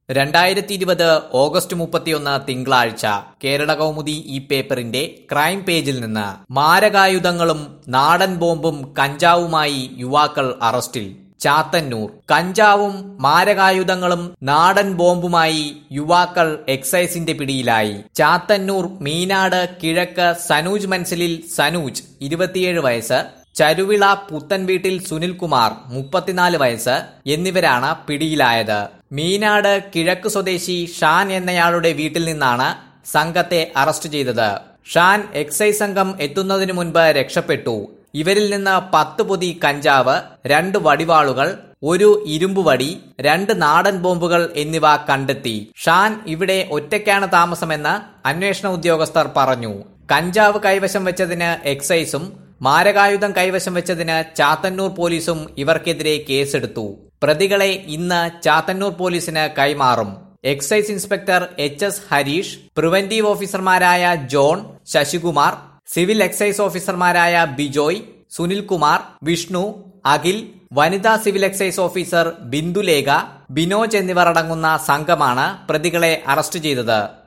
രണ്ടായിരത്തി ഇരുപത് ഓഗസ്റ്റ് മുപ്പത്തിയൊന്ന് തിങ്കളാഴ്ച കേരള കൗമുദി ഈ പേപ്പറിന്റെ ക്രൈം പേജിൽ നിന്ന് മാരകായുധങ്ങളും നാടൻ ബോംബും കഞ്ചാവുമായി യുവാക്കൾ അറസ്റ്റിൽ ചാത്തന്നൂർ കഞ്ചാവും മാരകായുധങ്ങളും നാടൻ ബോംബുമായി യുവാക്കൾ എക്സൈസിന്റെ പിടിയിലായി ചാത്തന്നൂർ മീനാട് കിഴക്ക് സനൂജ് മൻസിലിൽ സനൂജ് ഇരുപത്തിയേഴ് വയസ്സ് ചരുവിള പുത്തൻ വീട്ടിൽ സുനിൽകുമാർ മുപ്പത്തിനാല് വയസ്സ് എന്നിവരാണ് പിടിയിലായത് മീനാട് കിഴക്ക് സ്വദേശി ഷാൻ എന്നയാളുടെ വീട്ടിൽ നിന്നാണ് സംഘത്തെ അറസ്റ്റ് ചെയ്തത് ഷാൻ എക്സൈസ് സംഘം എത്തുന്നതിനു മുൻപ് രക്ഷപ്പെട്ടു ഇവരിൽ നിന്ന് പത്ത് പൊതി കഞ്ചാവ് രണ്ട് വടിവാളുകൾ ഒരു ഇരുമ്പുവടി രണ്ട് നാടൻ ബോംബുകൾ എന്നിവ കണ്ടെത്തി ഷാൻ ഇവിടെ ഒറ്റയ്ക്കാണ് താമസമെന്ന് അന്വേഷണ ഉദ്യോഗസ്ഥർ പറഞ്ഞു കഞ്ചാവ് കൈവശം വെച്ചതിന് എക്സൈസും മാരകായുധം കൈവശം വെച്ചതിന് ചാത്തന്നൂർ പോലീസും ഇവർക്കെതിരെ കേസെടുത്തു പ്രതികളെ ഇന്ന് ചാത്തന്നൂർ പോലീസിന് കൈമാറും excise inspector H S Harish preventive ഓഫീസർമാരായ ജോൺ ശശികുമാർ സിവിൽ എക്സൈസ് ഓഫീസർമാരായ ബിജോയ് സുനിൽകുമാർ വിഷ്ണു അഖിൽ വനിതാ civil excise officer Bindulekha Binoj എന്നിവർ അടങ്ങുന്ന സംഘമാണ് പ്രതികളെ അറസ്റ്റ് ചെയ്തത്